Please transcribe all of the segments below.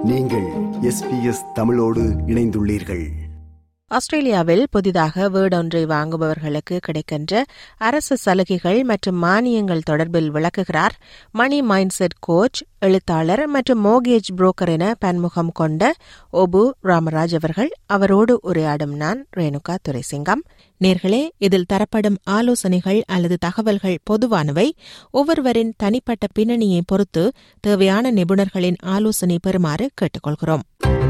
நீங்கள் எஸ்பிஎஸ் தமிழோடு இணைந்துள்ளீர்கள் ஆஸ்திரேலியாவில் புதிதாக வீடொன்றை வாங்குபவர்களுக்கு கிடைக்கின்ற அரசு சலுகைகள் மற்றும் மானியங்கள் தொடர்பில் விளக்குகிறார் மணி மைண்ட்செட் கோச் எழுத்தாளர் மற்றும் மோகேஜ் புரோக்கர் என பன்முகம் கொண்ட ஒபு ராமராஜ் அவர்கள் அவரோடு உரையாடும் நான் ரேணுகா துரைசிங்கம் நேர்களே இதில் தரப்படும் ஆலோசனைகள் அல்லது தகவல்கள் பொதுவானவை ஒவ்வொருவரின் தனிப்பட்ட பின்னணியை பொறுத்து தேவையான நிபுணர்களின் ஆலோசனை பெறுமாறு கேட்டுக்கொள்கிறோம்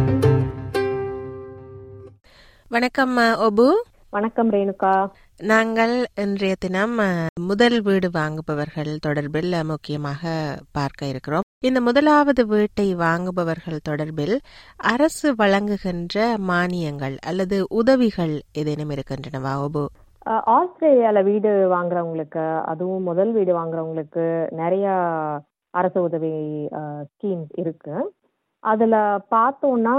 வணக்கம் ஒபு வணக்கம் ரேணுகா நாங்கள் இன்றைய தினம் அஹ், முதல் வீடு வாங்குபவர்கள் தொடர்பில் அஹ், முக்கியமாக பார்க்க இருக்கிறோம் இந்த முதலாவது வீட்டை வாங்குபவர்கள் தொடர்பில் அரசு வழங்குகின்ற மானியங்கள் அல்லது உதவிகள் ஏதேனும் இருக்கின்றனவா ஒபு அஹ், ஆஸ்திரேலியால வீடு வாங்குறவங்களுக்கு அதுவும் முதல் வீடு வாங்குறவங்களுக்கு நிறைய அரசு உதவி ஸ்கீம்ஸ் இருக்கு அதுல பார்த்தோம்னா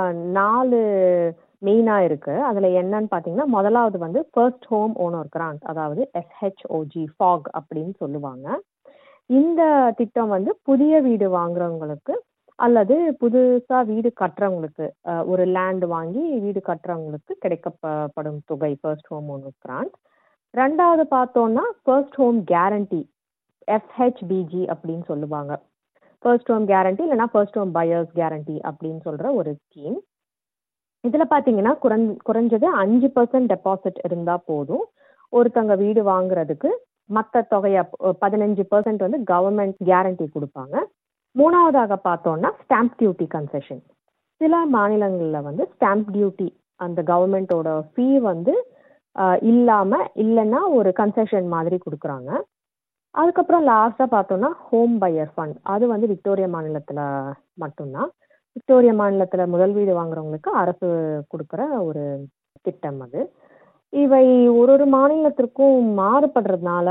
நாலு மெயினா இருக்கு அதுல என்னன்னு பாத்தீங்கன்னா முதலாவது வந்து ஃபர்ஸ்ட் ஹோம் ஓனர் கிராண்ட் அதாவது எஸ்ஹெச்ஓஜி ஃபாக் அப்படின்னு சொல்லுவாங்க இந்த திட்டம் வந்து புதிய வீடு வாங்குறவங்களுக்கு அல்லது புதுசா வீடு கட்டுறவங்களுக்கு அஹ், ஒரு லேண்ட் வாங்கி வீடு கட்டுறவங்களுக்கு கிடைக்கப்படும் தொகை ஃபர்ஸ்ட் ஹோம் ஓனர் கிராண்ட் ரெண்டாவது பார்த்தோம்னா ஃபர்ஸ்ட் ஹோம் கேரண்டி எஃப்ஹெச்பிஜி அப்படின்னு சொல்லுவாங்க ஃபர்ஸ்ட் ஹோம் கேரண்டி இல்லைன்னா ஃபர்ஸ்ட் ஹோம் பையர்ஸ் கேரண்டி அப்படின்னு சொல்ற ஒரு ஸ்கீம் இதுல பாத்தீங்கன்னா குறைஞ் குறைஞ்சது அஞ்சு பர்சன்ட் டெபாசிட் இருந்தா போதும் ஒருத்தங்க வீடு வாங்குறதுக்கு மற்ற தொகையை பதினஞ்சு பர்சன்ட் வந்து கவர்மெண்ட் கேரண்டி கொடுப்பாங்க மூணாவதாக பார்த்தோம்னா ஸ்டாம்ப் டியூட்டி கன்செஷன் சில மாநிலங்களில் வந்து ஸ்டாம்ப் டியூட்டி அந்த கவர்மெண்ட்டோட ஃபீ வந்து ஆஹ், இல்லாம இல்லைன்னா ஒரு கன்செஷன் மாதிரி கொடுக்குறாங்க அதுக்கப்புறம் லாஸ்டா பார்த்தோம்னா ஹோம் பையர் ஃபண்ட் அது வந்து விக்டோரியா மாநிலத்துல மட்டும்தான் விக்டோரியா மாநிலத்துல முதல் வீடு வாங்குறவங்களுக்கு அரசு கொடுக்குற ஒரு திட்டம் அது இவை ஒரு ஒரு மாநிலத்திற்கும் மாறுபடுறதுனால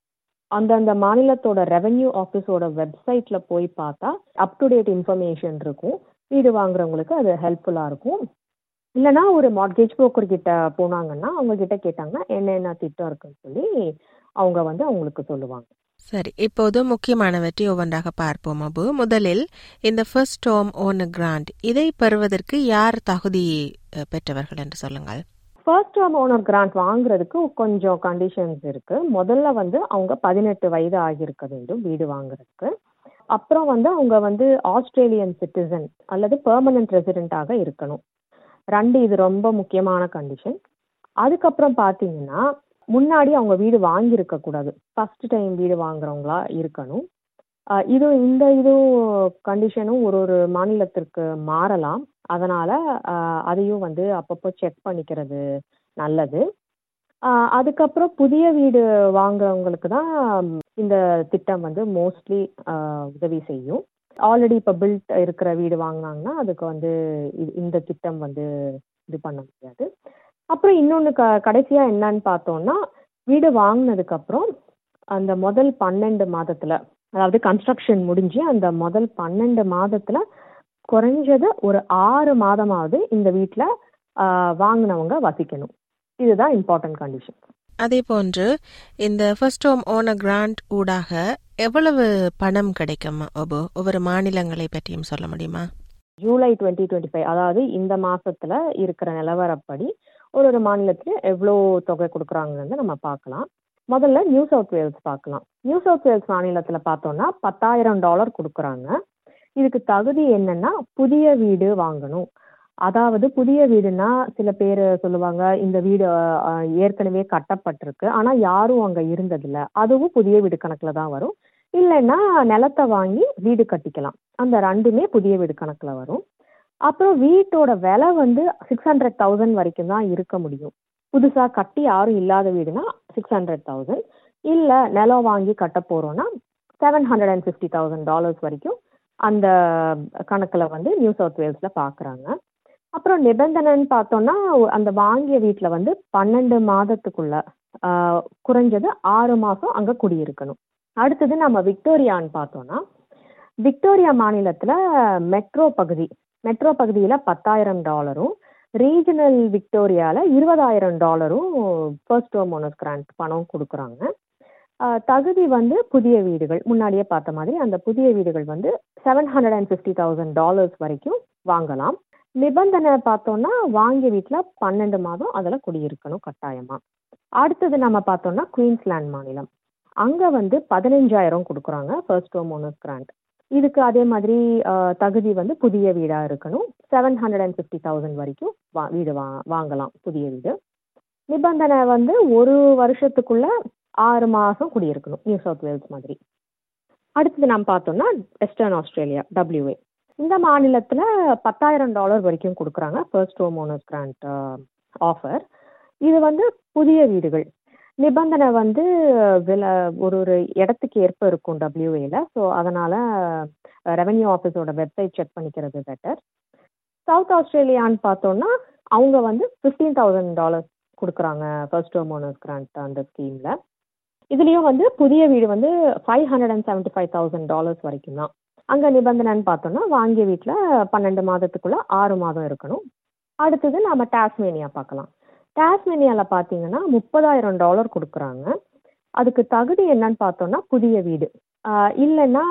அந்தந்த மாநிலத்தோட ரெவென்யூ ஆஃபீஸோட வெப்சைட்ல போய் பார்த்தா அப் டு டேட் இன்ஃபர்மேஷன் இருக்கும் வீடு வாங்குறவங்களுக்கு அது ஹெல்ப்ஃபுல்லா இருக்கும் இல்லைன்னா ஒரு மார்கேஜ் broker கிட்ட போனாங்கன்னா அவங்க கிட்ட கேட்டாங்கன்னா என்னென்ன திட்டம் இருக்குன்னு சொல்லி அவங்க வந்து அவங்களுக்கு சொல்லுவாங்க சரி இப்போது முக்கியமானவற்றை ஒவ்வொன்றாக பார்ப்போம் அபு முதலில் இந்த ஃபர்ஸ்ட் ஹோம் ஓன் கிராண்ட் இதை பெறுவதற்கு யார் தகுதி அஹ், பெற்றவர்கள் என்று சொல்லுங்கள் ஃபர்ஸ்ட் ஹோம் ஓனர் கிராண்ட் வாங்குறதுக்கு கொஞ்சம் கண்டிஷன்ஸ் இருக்கு முதல்ல வந்து அவங்க பதினெட்டு வயது ஆகியிருக்க வேண்டும் வீடு வாங்குறதுக்கு அப்புறம் வந்து அவங்க வந்து ஆஸ்திரேலியன் சிட்டிசன் அல்லது பெர்மனன்ட் ரெசிடென்ட்டாக இருக்கணும் ரெண்டு இது ரொம்ப முக்கியமான கண்டிஷன் அதுக்கப்புறம் பார்த்தீங்கன்னா முன்னாடி அவங்க வீடு வாங்கியிருக்க கூடாது ஃபர்ஸ்ட் டைம் வீடு வாங்குறவங்களா இருக்கணும் ஆஹ் இது இந்த இதுவும் கண்டிஷனும் ஒரு ஒரு மாநிலத்திற்கு மாறலாம் அதனால ஆஹ் அதையும் வந்து அப்பப்போ செக் பண்ணிக்கிறது நல்லது ஆஹ் அதுக்கப்புறம் புதிய வீடு வாங்குறவங்களுக்கு தான் இந்த திட்டம் வந்து மோஸ்ட்லி உதவி செய்யும் ஆல்ரெடி இப்போ பில்ட் இருக்கிற வீடு வாங்கினாங்கன்னா அதுக்கு வந்து இது- இந்த திட்டம் வந்து இது பண்ண முடியாது அப்புறம் இன்னொன்று க கடைசியாக என்னன்னு பார்த்தோம்னா வீடு வாங்கினதுக்கு அப்புறம் அந்த முதல் பன்னெண்டு மாதத்துல அதாவது கன்ஸ்ட்ரக்ஷன் முடிஞ்சு அந்த முதல் பன்னெண்டு மாதத்துல குறைஞ்சது ஒரு ஆறு மாதமாவது இந்த வீட்டில் வாங்கினவங்க வசிக்கணும் இதுதான் இம்பார்ட்டன்ட் கண்டிஷன் அதே போன்று இந்த ஃபர்ஸ்ட் ஹோம் ஓன கிராண்ட் ஊடாக எவ்வளவு பணம் கிடைக்கும் ஒபு ஒவ்வொரு மாநிலங்களை பற்றியும் சொல்ல முடியுமா ஜூலை டுவெண்ட்டி டுவெண்ட்டி ஃபைவ் அதாவது இந்த மாசத்துல இருக்கிற நிலவரப்படி ஒரு ஒரு மாநிலத்துல எவ்வளோ தொகை கொடுக்குறாங்கன்னு நம்ம பார்க்கலாம் முதல்ல நியூ சவுத் வேல்ஸ் பார்க்கலாம் நியூ சவுத் வேல்ஸ் மாநிலத்துல பார்த்தோம்னா பத்தாயிரம் டாலர் கொடுக்குறாங்க இதுக்கு தகுதி என்னன்னா புதிய வீடு வாங்கணும் அதாவது புதிய வீடுனா சில பேர் சொல்லுவாங்க இந்த வீடு அஹ், ஏற்கனவே கட்டப்பட்டிருக்கு ஆனா யாரும் அங்க இருந்ததில்ல அதுவும் புதிய வீடு கணக்குல தான் வரும் இல்லைன்னா நிலத்தை வாங்கி வீடு கட்டிக்கலாம் அந்த ரெண்டுமே புதிய வீடு கணக்குல வரும் அப்புறம் வீட்டோட விலை வந்து சிக்ஸ் ஹண்ட்ரட் தௌசண்ட் வரைக்கும் தான் இருக்க முடியும் புதுசா கட்டி யாரும் இல்லாத வீடுனா சிக்ஸ் ஹண்ட்ரட் தௌசண்ட் இல்ல நிலம் வாங்கி கட்ட போறோம்னா seven hundred and fifty thousand dollars வரைக்கும் அந்த கணக்குல வந்து நியூ சவுத் வேல்ஸ்ல பாக்குறாங்க அப்புறம் நிபந்தனைன்னு பார்த்தோம்னா அந்த வாங்கிய வீட்டுல வந்து பன்னெண்டு மாதத்துக்குள்ள ஆஹ், குறைஞ்சது ஆறு மாசம் அங்க குடியிருக்கணும் அடுத்தது நம்ம விக்டோரியான்னு பார்த்தோம்னா விக்டோரியா மாநிலத்துல மெட்ரோ பகுதி மெட்ரோ பகுதியில பத்தாயிரம் டாலரும் ரீஜனல் விக்டோரியால இருபதாயிரம் டாலரும் ஃபர்ஸ்ட் ஹோம் ஓனர்ஸ் கிராண்ட் பணம் கொடுக்குறாங்க ஆஹ் தகுதி வந்து புதிய வீடுகள் முன்னாடியே பார்த்த மாதிரி அந்த புதிய வீடுகள் வந்து seven hundred and fifty thousand dollars வரைக்கும் வாங்கலாம் நிபந்தனை பார்த்தோம்னா வாங்கிய வீட்டில் பன்னெண்டு மாதம் அதில் குடியிருக்கணும் கட்டாயமா அடுத்தது நம்ம பார்த்தோம்னா குயின்ஸ்லாண்ட் மாநிலம் அங்கே வந்து பதினஞ்சாயிரம் கொடுக்குறாங்க ஃபர்ஸ்ட் ஹோம் ஓனர்ஸ் கிராண்ட் இதுக்கு அதே மாதிரி ஆஹ், தகுதி வந்து புதிய வீடாக இருக்கணும் seven hundred and fifty thousand வரைக்கும் வா வீடு வா வாங்கலாம் புதிய வீடு நிபந்தனை வந்து ஒரு வருஷத்துக்குள்ள ஆறு மாதம் குடியிருக்கணும் நியூ சவுத் வேல்ஸ் மாதிரி அடுத்தது நம்ம பார்த்தோம்னா வெஸ்டர்ன் ஆஸ்திரேலியா டபிள்யூஏ இந்த மாநிலத்தில் பத்தாயிரம் டாலர் வரைக்கும் கொடுக்குறாங்க first home owners grant offer இது வந்து புதிய வீடுகள் நிபந்தனை வந்து வில ஒரு ஒரு இடத்துக்கு ஏற்ப இருக்கும் டபிள்யூஏல ஸோ அதனால் ரெவென்யூ ஆஃபீஸோட வெப்சைட் செக் பண்ணிக்கிறது பெட்டர் சவுத் ஆஸ்திரேலியான்னு பார்த்தோம்னா அவங்க வந்து ஃபிஃப்டீன் தௌசண்ட் டாலர்ஸ் கொடுக்குறாங்க ஃபர்ஸ்ட் ஹோம் ஓனர்ஸ் கிராண்ட் அந்த ஸ்கீமில் இதுலேயும் வந்து புதிய வீடு வந்து five hundred and seventy five thousand dollars வரைக்கும் தான் அங்கே நிபந்தனைன்னு பார்த்தோம்னா வாங்கிய வீட்டில் பன்னெண்டு மாதத்துக்குள்ள ஆறு மாதம் இருக்கணும் அடுத்தது நம்ம டாஸ்மேனியா பார்க்கலாம் டாஸ்மேனியாவில் பார்த்தீங்கன்னா முப்பதாயிரம் டாலர் கொடுக்குறாங்க அதுக்கு தகுதி என்னன்னு பார்த்தோம்னா புதிய வீடு ஆஹ் இல்லைன்னா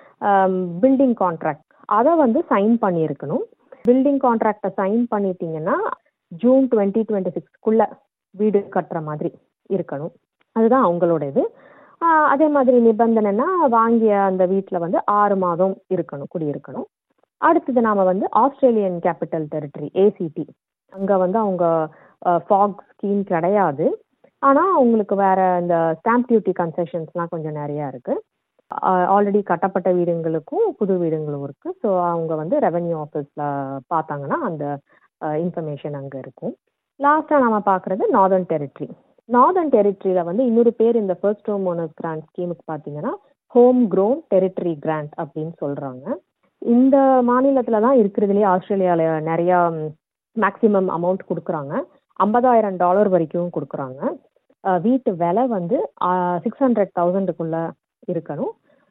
பில்டிங் கான்ட்ராக்ட் அதை வந்து சைன் பண்ணியிருக்கணும் பில்டிங் கான்ட்ராக்டை சைன் பண்ணிட்டீங்கன்னா ஜூன் டுவெண்ட்டி டுவெண்ட்டி சிக்ஸ்க்குள்ள வீடு கட்டுற மாதிரி இருக்கணும் அதுதான் அவங்களோட இது ஆஹ் அதே மாதிரி நிபந்தனைனா வாங்கிய அந்த வீட்டில் வந்து ஆறு மாதம் இருக்கணும் குடியிருக்கணும் அடுத்தது நாம் வந்து ஆஸ்திரேலியன் கேபிட்டல் டெரிட்டரி ஏசிடி அங்கே வந்து அவங்க ஃபாக் ஸ்கீம் கிடையாது ஆனால் அவங்களுக்கு வேற இந்த ஸ்டாம்ப் டியூட்டி கன்செஷன்ஸ்லாம் கொஞ்சம் நிறையா இருக்குது ஆல்ரெடி கட்டப்பட்ட வீடுங்களுக்கும் புது வீடுங்களும் இருக்குது ஸோ அவங்க வந்து ரெவென்யூ ஆஃபீஸில் பார்த்தாங்கன்னா அந்த இன்ஃபர்மேஷன் அங்கே இருக்கும் லாஸ்ட்டாக நம்ம பார்க்குறது நார்தர்ன் டெரிட்டரி நார்தர்ன் டெரிட்டரியில் வந்து இன்னொரு பேர் இந்த ஃபர்ஸ்ட் ஹோம் ஓனர்ஸ் கிராண்ட் ஸ்கீமுக்கு பார்த்தீங்கன்னா ஹோம் க்ரோன் டெரிட்டரி கிராண்ட் அப்படின்னு சொல்கிறாங்க இந்த மாநிலத்தில் தான் இருக்கிறதுலேயே ஆஸ்திரேலியாவில் நிறையா மேக்ஸிமம் அமௌண்ட் கொடுக்குறாங்க ஐம்பதாயிரம் டாலர் வரைக்கும் கொடுக்குறாங்க அஹ் வீட்டு விலை வந்து சிக்ஸ் ஹண்ட்ரட் தௌசண்டுக்குள்ளே இருக்கணும்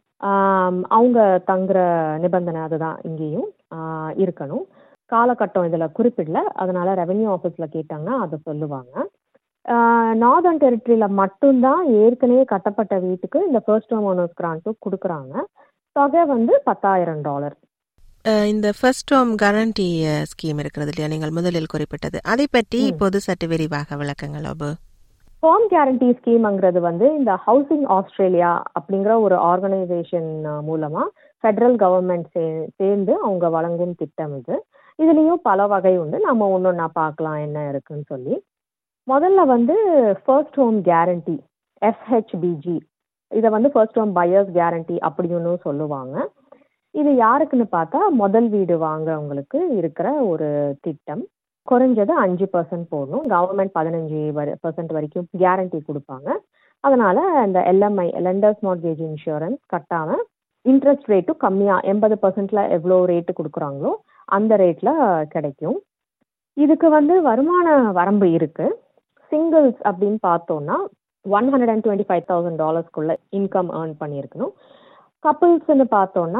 ஆம், அவங்க தங்குற நிபந்தனை அதுதான் இங்கேயும் ஆஹ் இருக்கணும் காலகட்டம் இதில் குறிப்பிடல அதனால ரெவென்யூ ஆஃபீஸில் கேட்டாங்கன்னா அதை சொல்லுவாங்க நார்தர்ன் டெரிட்டரியில் மட்டும்தான் ஏற்கனவே கட்டப்பட்ட வீட்டுக்கு இந்த ஃபர்ஸ்ட் ஹோம் ஓனர்ஸ் கிராண்ட்டும் கொடுக்குறாங்க தொகை வந்து பத்தாயிரம் டாலர் அஹ், இந்த ஃபர்ஸ்ட் ஹோம் கேரண்டி ஸ்கீம் இருக்கிறது இல்லையா நீங்கள் முதலில் குறிப்பிட்டது அதை பற்றி இப்போது சற்று விரிவாக விளக்கங்கள் அபு ஹோம் கேரண்டி ஸ்கீம்ங்கிறது வந்து இந்த ஹவுசிங் ஆஸ்திரேலியா அப்படிங்கிற ஒரு ஆர்கனைசேஷன் மூலமா ஃபெடரல் கவர்மெண்ட் சே சேர்ந்து அவங்க வழங்கும் திட்டம் இது இதுலேயும் பல வகை உண்டு நம்ம ஒன்றொன்னா பார்க்கலாம் என்ன இருக்குன்னு சொல்லி முதல்ல வந்து ஃபர்ஸ்ட் ஹோம் கேரண்டி எஃப்ஹெச்பிஜி இதை வந்து ஃபர்ஸ்ட் ஹோம் பையர்ஸ் கேரண்டி அப்படின்னு சொல்லுவாங்க இது யாருக்குன்னு பார்த்தா முதல் வீடு வாங்குறவங்களுக்கு இருக்கிற ஒரு திட்டம் குறைஞ்சது அஞ்சு பர்சன்ட் போடணும் கவர்மெண்ட் பதினஞ்சு பர்சன்ட் வரைக்கும் கேரண்டி கொடுப்பாங்க அதனால இந்த எல்எம்ஐ லெண்டர்ஸ் மார்கேஜ் இன்சூரன்ஸ் கட்டாம இன்ட்ரெஸ்ட் ரேட்டும் கம்மியாக எண்பது பர்சன்ட்ல எவ்வளோ ரேட்டு கொடுக்குறாங்களோ அந்த ரேட்டில் கிடைக்கும் இதுக்கு வந்து வருமான வரம்பு இருக்கு சிங்கிள்ஸ் அப்படின்னு பார்த்தோம்னா one hundred and twenty five thousand டாலர்ஸ்க்குள்ள இன்கம் ஏர்ன் பண்ணியிருக்கணும் கப்புள்ஸ்னு பார்த்தோம்னா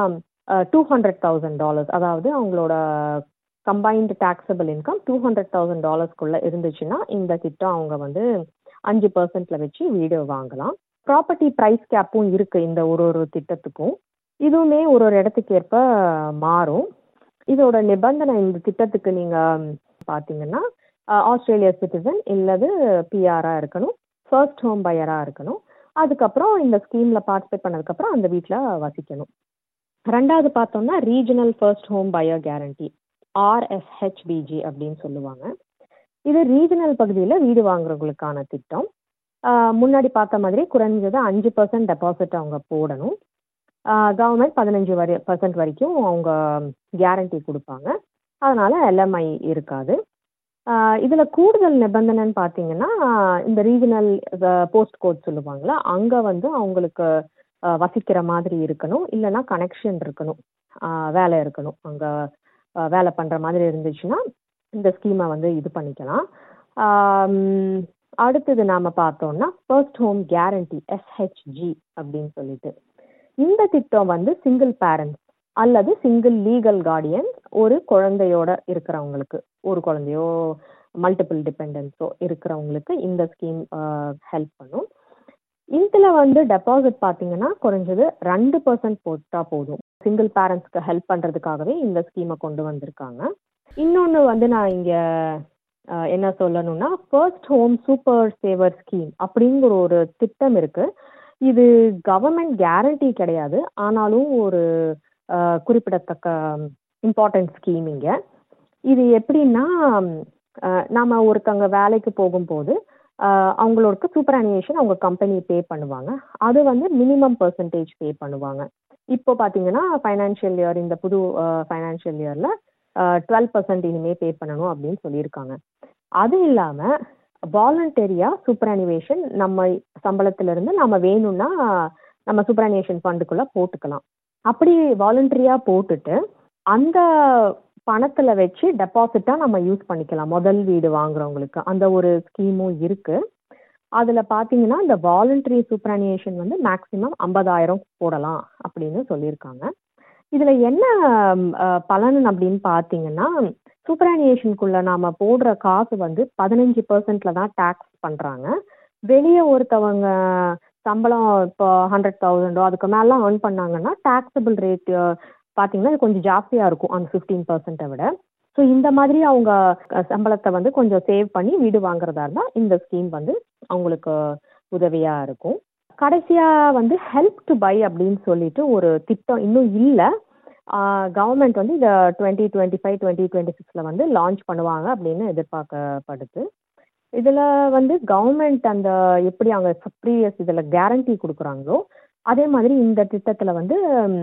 டூ ஹண்ட்ரட் தௌசண்ட் டாலர்ஸ் அதாவது அவங்களோட combined taxable income two hundred thousand டாலர்ஸ்க்குள்ள இருந்துச்சுன்னா இந்த திட்டம் அவங்க வந்து அஞ்சு பர்சன்ட்ல வச்சு வீடு வாங்கலாம் ப்ராப்பர்ட்டி ப்ரைஸ் கேப்பும் இருக்கு இந்த ஒரு ஒரு திட்டத்துக்கும் இதுவுமே ஒரு ஒரு இடத்துக்கு ஏற்ப மாறும் இதோட நிபந்தனை இந்த திட்டத்துக்கு நீங்க பார்த்தீங்கன்னா ஆஸ்திரேலியா சிட்டிசன் இல்லது பிஆரா இருக்கணும் ஃபர்ஸ்ட் ஹோம் பையரா இருக்கணும் அதுக்கப்புறம் இந்த ஸ்கீம்ல பார்ட்டிசிபேட் பண்ணதுக்கப்புறம் அந்த வீட்டில் வசிக்கணும் ரெண்டாவது பார்த்தோம்னா regional first home buyer guarantee RFHBG அப்படின்னு சொல்லுவாங்க இது ரீஜனல் பகுதியில் வீடு வாங்குறவங்களுக்கான திட்டம் ஆஹ் முன்னாடி பார்த்த மாதிரி குறைஞ்சது அஞ்சு பர்சன்ட் டெபாசிட் அவங்க போடணும் கவர்மெண்ட் பதினஞ்சு வரை பர்சன்ட் வரைக்கும் அவங்க கேரண்டி கொடுப்பாங்க அதனால எல்எம்ஐ இருக்காது இதில் கூடுதல் நிபந்தனைன்னு பார்த்தீங்கன்னா இந்த ரீஜனல் போஸ்ட் கோட் சொல்லுவாங்களா அங்கே வந்து அவங்களுக்கு ஆஹ் வசிக்கிற மாதிரி இருக்கணும் இல்லைன்னா கனெக்ஷன் இருக்கணும் ஆஹ் வேலை இருக்கணும் அங்கே வேலை பண்ணுற மாதிரி இருந்துச்சுன்னா இந்த ஸ்கீமை வந்து இது பண்ணிக்கலாம் ஆம், அடுத்தது நாம் பார்த்தோம்னா ஃபர்ஸ்ட் ஹோம் கேரண்டி எஸ்ஹெச்ஜி அப்படின்னு சொல்லிட்டு இந்த திட்டம் வந்து சிங்கிள் பேரண்ட்ஸ் அல்லது சிங்கிள் லீகல் கார்டியன்ஸ் ஒரு குழந்தையோட இருக்கிறவங்களுக்கு ஒரு குழந்தையோ மல்டிபிள் டிபெண்டன்ஸோ இருக்கிறவங்களுக்கு இந்த ஸ்கீம் ஹெல்ப் பண்ணும் இதில் வந்து டெபாசிட் பார்த்தீங்கன்னா குறைஞ்சது ரெண்டு பர்சன்ட் போட்டால் போதும் சிங்கிள் பேரண்ட்ஸ்க்கு ஹெல்ப் பண்ணுறதுக்காகவே இந்த ஸ்கீமை கொண்டு வந்திருக்காங்க இன்னொன்று வந்து நான் இங்கே என்ன சொல்லணும்னா first home super saver scheme அப்படிங்கிற ஒரு திட்டம் இருக்கு இது கவர்மெண்ட் கேரண்டி கிடையாது ஆனாலும் ஒரு அஹ், குறிப்பிடத்தக்க இம்பார்ட்டன்ட் ஸ்கீம் இங்கே இது எப்படின்னா அஹ், நாம ஒருத்தவங்க வேலைக்கு போகும்போது அஹ், அவங்களுக்கு சூப்பர் அனிமேஷன் அவங்க கம்பெனி பே பண்ணுவாங்க அது வந்து மினிமம் பர்சன்டேஜ் பே பண்ணுவாங்க இப்போ பார்த்தீங்கன்னா ஃபைனான்ஷியல் இயர் இந்த புது ஃபைனான்ஷியல் இயரில் டுவெல் பர்சன்ட் இனிமே பே பண்ணணும் அப்படின்னு சொல்லியிருக்காங்க அது இல்லாமல் வாலண்டரியாக சூப்பர் அனிவேஷன் நம்ம சம்பளத்திலிருந்து நம்ம வேணும்னா நம்ம சூப்பர் அனிவேஷன் ஃபண்டுக்குள்ளே போட்டுக்கலாம் அப்படி வாலண்டரியாக போட்டுட்டு அந்த பணத்தில் வச்சு டெபாசிட்டாக நம்ம யூஸ் பண்ணிக்கலாம் முதல் வீடு வாங்குறவங்களுக்கு அந்த ஒரு ஸ்கீமும் இருக்குது அதில் பார்த்தீங்கன்னா இந்த வாலண்டரி சூப்பரானியேஷன் வந்து மேக்ஸிமம் ஐம்பதாயிரம் போடலாம் அப்படின்னு சொல்லியிருக்காங்க இதில் என்ன ம், அஹ், பலன் அப்படின்னு பார்த்தீங்கன்னா சூப்பரானியேஷனுக்குள்ளே நாம் போடுற காசு வந்து பதினஞ்சு பர்சன்டில் தான் டேக்ஸ் பண்ணுறாங்க வெளியே ஒருத்தவங்க சம்பளம் இப்போ ஹண்ட்ரட் தௌசண்டோ அதுக்கு மேலாம் earn பண்ணாங்கன்னா டேக்ஸபிள் ரேட் பார்த்தீங்கன்னா இது கொஞ்சம் ஜாஸ்தியாக இருக்கும் அந்த ஃபிஃப்டீன் பர்சன்ட்டை விட ஸோ இந்த மாதிரி அவங்க அஹ், சம்பளத்தை வந்து கொஞ்சம் சேவ் பண்ணி வீடு வாங்குறதா இருந்தால் இந்த ஸ்கீம் வந்து அவங்களுக்கு உதவியாக இருக்கும் கடைசியாக வந்து ஹெல்ப் டு பை அப்படின்னு சொல்லிட்டு ஒரு திட்டம் இன்னும் இல்லை கவர்மெண்ட் வந்து இதை twenty twenty five twenty twenty சிக்ஸில் வந்து லான்ச் பண்ணுவாங்க அப்படின்னு எதிர்பார்க்கப்படுது இதில் வந்து கவர்மெண்ட் அந்த எப்படி அவங்க ப்ரீவியஸ் இதில் கேரண்டி கொடுக்குறாங்களோ அதே மாதிரி இந்த திட்டத்தில் வந்து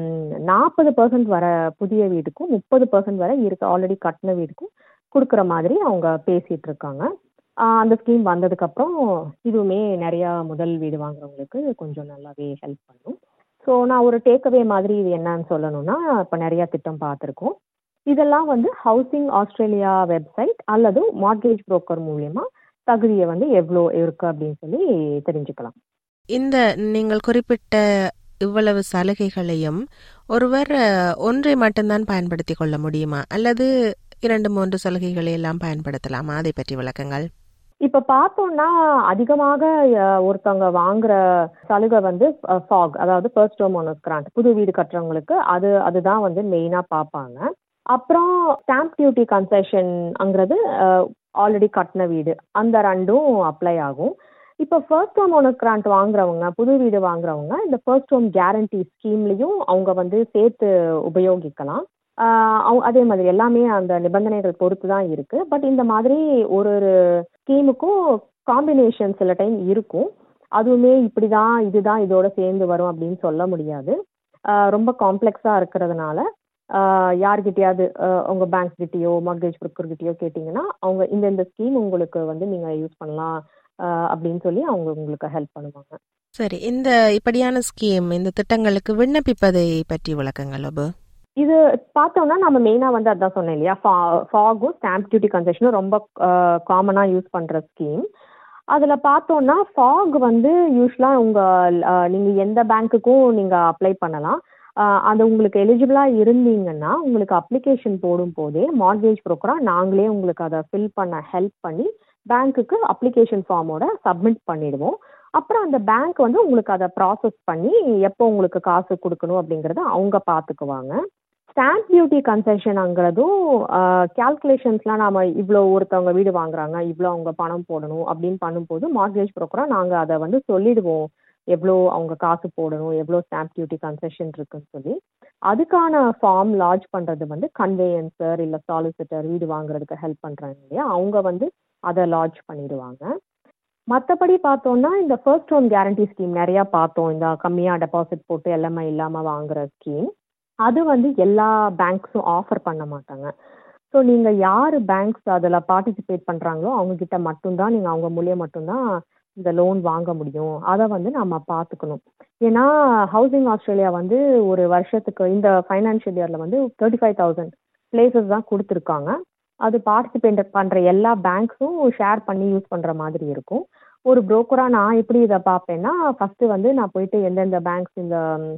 நாற்பது பர்சன்ட் வர புதிய வீடுக்கும் முப்பது பர்சன்ட் வரை இருக்க ஆல்ரெடி கட்டின வீடுக்கும் கொடுக்குற மாதிரி அவங்க பேசிகிட்டு இருக்காங்க ஆஹ் அந்த ஸ்கீம் வந்ததுக்கப்புறம் இதுவுமே நிறையா முதல் வீடு வாங்குறவங்களுக்கு கொஞ்சம் நல்லாவே ஹெல்ப் பண்ணும் ஸோ நான் ஒரு டேக்அவே மாதிரி இது என்னன்னு சொல்லணும்னா இப்போ நிறையா திட்டம் பார்த்துருக்கோம் இதெல்லாம் வந்து ஹவுசிங் ஆஸ்திரேலியா வெப்சைட் அல்லது மார்கேஜ் புரோக்கர் மூலியமா தகுதியை வந்து எவ்வளோ இருக்கு அப்படின்னு சொல்லி தெரிஞ்சுக்கலாம் இந்த நீங்கள் குறிப்பிட்ட இவ்வளவு சலுகைகளையும் ஒருவர் அஹ், ஒன்றை மட்டும்தான் பயன்படுத்தி கொள்ள முடியுமா அல்லது இரண்டு மூன்று சலுகைகளை எல்லாம் பயன்படுத்தலாமா அதை பற்றி விளக்கங்கள் இப்போ பார்த்தோம்னா அதிகமாக அஹ், ஒருத்தவங்க வாங்குற சலுகை வந்து ஃபாக் அதாவது ஃபர்ஸ்ட் ஹோம் ஓனர்ஸ் கிராண்ட் புது வீடு கட்டுறவங்களுக்கு அது அதுதான் வந்து மெயினாக பார்ப்பாங்க அப்புறம் ஸ்டாம்ப் டியூட்டி கன்செஷன்ங்கிறது ஆல்ரெடி கட்டின வீடு அந்த ரெண்டும் அப்ளை ஆகும் இப்போ ஃபர்ஸ்ட் ஹோம் ஓனர் கிராண்ட் வாங்குறவங்க புது வீடு வாங்குறவங்க இந்த ஃபர்ஸ்ட் ஹோம் கேரண்டி ஸ்கீம்லேயும் அவங்க வந்து சேர்த்து உபயோகிக்கலாம் ஆஹ் அவங்க அதே மாதிரி எல்லாமே அந்த நிபந்தனைகள் பொறுத்து தான் இருக்கு பட் இந்த மாதிரி ஒரு ஒரு ஸ்கீமுக்கும் காம்பினேஷன் சில டைம் இருக்கும் அதுவுமே இப்படி தான் இதுதான் இதோட சேர்ந்து வரும் அப்படின்னு சொல்ல முடியாது ஆஹ் ரொம்ப காம்ப்ளெக்ஸாக இருக்கிறதுனால ஆஹ் யார்கிட்டயாவது ஆஹ் உங்க பேங்க் கிட்டயோ மார்கேஜ் புரோக்கர் கிட்டயோ கேட்டிங்கன்னா அவங்க இந்த இந்த ஸ்கீம் உங்களுக்கு வந்து நீங்க யூஸ் பண்ணலாம் ஆஹ் அப்படின்னு சொல்லி அவங்க உங்களுக்கு ஹெல்ப் பண்ணுவாங்க சரி இந்த இப்படியான ஸ்கீம் இந்த திட்டங்களுக்கு விண்ணப்பிப்பதை பற்றி விளக்கங்கள் அபு இது பார்த்தோம்னா நம்ம மெயினாக வந்து அதான் சொன்னேன் இல்லையா ஃபாகும் ஸ்டாம்ப் டியூட்டி கன்செஷனும் ரொம்ப காமனாக யூஸ் பண்ணுற ஸ்கீம் அதில் பார்த்தோம்னா ஃபாக் வந்து யூஸ்வலாக உங்கள் நீங்கள் எந்த பேங்க்குக்கும் நீங்கள் அப்ளை பண்ணலாம் ஆஹ் அது உங்களுக்கு எலிஜிபிளாக இருந்தீங்கன்னா உங்களுக்கு அப்ளிகேஷன் போடும் போதே மார்கேஜ் ப்ரோக்கராக நாங்களே உங்களுக்கு அதை ஃபில் பண்ண ஹெல்ப் பண்ணி பேங்க்குக்கு அப்ளிகேஷன் ஃபார்மோட சப்மிட் பண்ணிடுவோம் அப்புறம் அந்த பேங்க் வந்து உங்களுக்கு அதை ப்ராசஸ் பண்ணி எப்போ உங்களுக்கு காசு கொடுக்கணும் அப்படிங்கிறத அவங்க பார்த்துக்குவாங்க ஸ்டாம்ப் டியூட்டி கன்செஷனுங்கிறதும் கேல்குலேஷன்ஸ்லாம் நாம இவ்வளோ ஒருத்தவங்க வீடு வாங்குறாங்க இவ்வளோ அவங்க பணம் போடணும் அப்படின்னு பண்ணும்போது மார்கேஜ் ப்ரோக்கராக நாங்கள் அதை வந்து சொல்லிடுவோம் எவ்வளோ அவங்க காசு போடணும் எவ்வளோ ஸ்டாம்ப் டியூட்டி கன்செஷன் இருக்குன்னு சொல்லி அதுக்கான ஃபார்ம் லாட்ஜ் பண்ணுறது வந்து கன்வேயன்சர் இல்லை சாலிசிட்டர் வீடு வாங்குறதுக்கு ஹெல்ப் பண்ணுறாங்க இல்லையா அவங்க வந்து அதை லாட்ஜ் பண்ணிடுவாங்க மற்றபடி பார்த்தோம்னா இந்த ஃபர்ஸ்ட் ஹோம் கேரண்டி ஸ்கீம் நிறையா பார்த்தோம் இந்த கம்மியாக டெபாசிட் போட்டு எல்எம்ஐ இல்லாமல் வாங்குற ஸ்கீம் அது வந்து எல்லா பேங்க்ஸும் ஆஃபர் பண்ண மாட்டாங்க ஸோ நீங்கள் யார் பேங்க்ஸ் அதில் பார்ட்டிசிபேட் பண்ணுறாங்களோ அவங்கக்கிட்ட மட்டும்தான் நீங்கள் அவங்க மூலியம் மட்டும்தான் இந்த லோன் வாங்க முடியும் அதை வந்து நம்ம பார்த்துக்கணும் ஏன்னா ஹவுசிங் ஆஸ்திரேலியா வந்து ஒரு வருஷத்துக்கு இந்த ஃபைனான்ஷியல் இயரில் வந்து தேர்ட்டி ஃபைவ் தௌசண்ட் பிளேசஸ் தான் கொடுத்துருக்காங்க அது பார்ட்டிசிபேட் பண்ணுற எல்லா பேங்க்ஸும் ஷேர் பண்ணி யூஸ் பண்ணுற மாதிரி இருக்கும் ஒரு புரோக்கராக நான் எப்படி இதை பார்ப்பேன்னா ஃபஸ்ட்டு வந்து நான் போயிட்டு எந்தெந்த பேங்க்ஸ் இந்த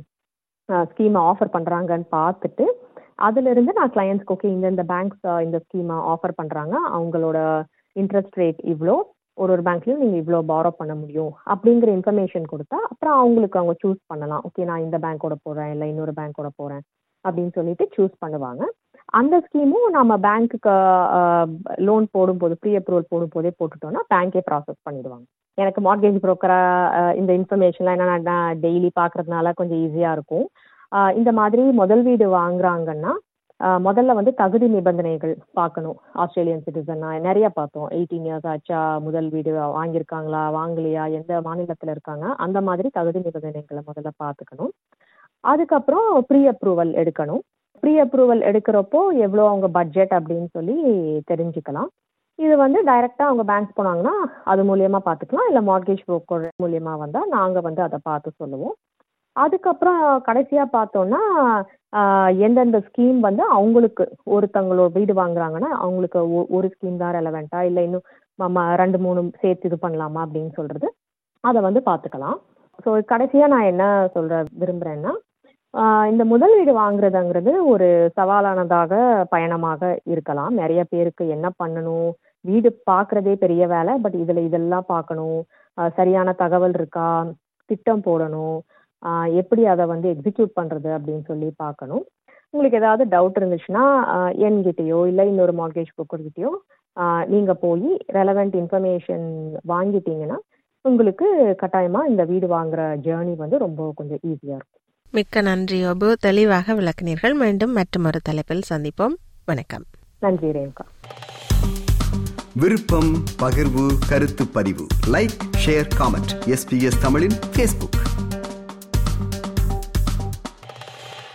ஸ்கீமை ஆஃபர் பண்ணுறாங்கன்னு பார்த்துட்டு அதிலிருந்து நான் கிளையண்ட்ஸ்க்கு ஓகே இந்தந்த பேங்க்ஸ் இந்த ஸ்கீமை ஆஃபர் பண்ணுறாங்க அவங்களோட இன்ட்ரெஸ்ட் ரேட் இவ்வளோ ஒரு ஒரு பேங்க்லயும் நீங்க இவ்வளோ பாரோ பண்ண முடியும் அப்படிங்கிற இன்ஃபர்மேஷன் கொடுத்தா அப்புறம் அவங்களுக்கு அவங்க சூஸ் பண்ணலாம் ஓகே நான் இந்த பேங்க்கோட போறேன் இல்லை இன்னொரு பேங்க்கோட போறேன் அப்படின்னு சொல்லிட்டு சூஸ் பண்ணுவாங்க அந்த ஸ்கீமும் நம்ம பேங்க்குக்கு லோன் போடும்போது ப்ரீ அப்ரூவல் போடும்போதே போட்டுட்டோம்னா பேங்க்கே ப்ராசஸ் பண்ணிடுவாங்க எனக்கு மார்கேஜ் புரோக்கரா இந்த இன்ஃபர்மேஷன்லாம் என்ன நான் டெய்லி பார்க்கறதுனால கொஞ்சம் ஈஸியாக இருக்கும் ஆஹ் இந்த மாதிரி முதல் வீடு வாங்குறாங்கன்னா ஆஹ் முதல்ல வந்து தகுதி நிபந்தனைகள் பார்க்கணும் ஆஸ்திரேலியன் சிட்டிசன் நிறைய பார்த்தோம் எயிட்டீன் இயர்ஸ் ஆச்சா முதல் வீடு வாங்கியிருக்காங்களா வாங்கலையா எந்த மாநிலத்தில் இருக்காங்க அந்த மாதிரி தகுதி நிபந்தனைகளை முதல்ல பார்த்துக்கணும் அதுக்கப்புறம் ப்ரீ அப்ரூவல் எடுக்கணும் ப்ரீ அப்ரூவல் எடுக்கிறப்போ எவ்வளோ அவங்க பட்ஜெட் அப்படின்னு சொல்லி தெரிஞ்சுக்கலாம் இது வந்து டைரெக்டாக அவங்க பேங்க் போனாங்கன்னா அது மூலியமா பார்த்துக்கலாம் இல்லை மார்கேஜ் புரோக்கர் மூலியமா வந்தால் நாங்கள் வந்து அதை பார்த்து சொல்லுவோம் அதுக்கப்புறம் கடைசியாக பார்த்தோன்னா ஆஹ் எந்தெந்த ஸ்கீம் வந்து அவங்களுக்கு ஒருத்தங்களோட வீடு வாங்குறாங்கன்னா அவங்களுக்கு ஒ- ஒரு ஸ்கீம் தான் ரெலவெண்ட்டா இல்லை இன்னும் நம்ம ரெண்டு மூணு சேர்த்து இது பண்ணலாமா அப்படின்னு சொல்றது அதை வந்து பார்த்துக்கலாம் ஸோ கடைசியாக நான் என்ன சொல்ற விரும்புகிறேன்னா ஆஹ் இந்த முதல் வீடு வாங்குறதுங்கிறது ஒரு சவாலானதாக பயணமாக இருக்கலாம் நிறைய பேருக்கு என்ன பண்ணணும் வீடு பார்க்குறதே பெரிய வேலை பட் இதில் இதெல்லாம் பார்க்கணும் ஆஹ் சரியான தகவல் இருக்கா திட்டம் போடணும் ஆஹ் எப்படி அதை வந்து எக்ஸிக்யூட் பண்ணுறது அப்படின்னு சொல்லி பார்க்கணும் உங்களுக்கு ஏதாவது டவுட் இருந்துச்சுன்னா ஆஹ் என்கிட்டயோ இல்லை இன்னொரு மார்கேஜ் புக்கர்கிட்டயோ நீங்கள் போய் ரெலவெண்ட் இன்ஃபர்மேஷன் வாங்கிட்டீங்கன்னா உங்களுக்கு கட்டாயமாக இந்த வீடு வாங்குற ஜேர்னி வந்து ரொம்ப கொஞ்சம் ஈஸியாக இருக்கும் மிக்க நன்றி அபு தெளிவாக விளக்கினீர்கள் மீண்டும் மற்றொரு தலைப்பில் சந்திப்போம் வணக்கம் நன்றி ரேணுகா விருப்பம் பகிர்வு கருத்து பதிவு லைக் ஷேர் காமெண்ட் எஸ்பிஎஸ் தமிழின் ஃபேஸ்புக்